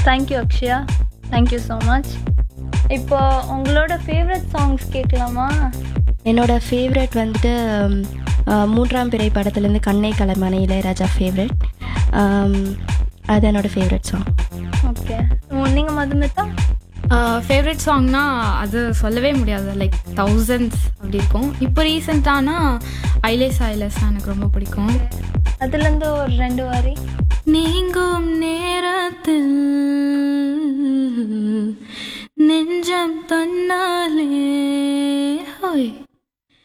thank you Akshaya thank you so much இப்போ உங்களோட favourite songs கேட்கலாமா என்னோட ஃபேவரட் வந்துட்டு ம், ஆ, மூன்றாம் பிறை படத்துலேருந்து கண்ணை கலைமனை இளையராஜா ஃபேவரட் அது என்னோட ஃபேவரட் சாங் ஓகே நீங்கள் மதுமிதா ஃபேவரட் சாங்னா அது சொல்லவே முடியாது லைக் தௌசண்ட்ஸ் அப்படி இருக்கும் இப்போ ரீசெண்டானா ஐலேஸ் ஐலேஸ் எனக்கு ரொம்ப பிடிக்கும் அதுலேருந்து ஒரு ரெண்டு வாரி நீங்க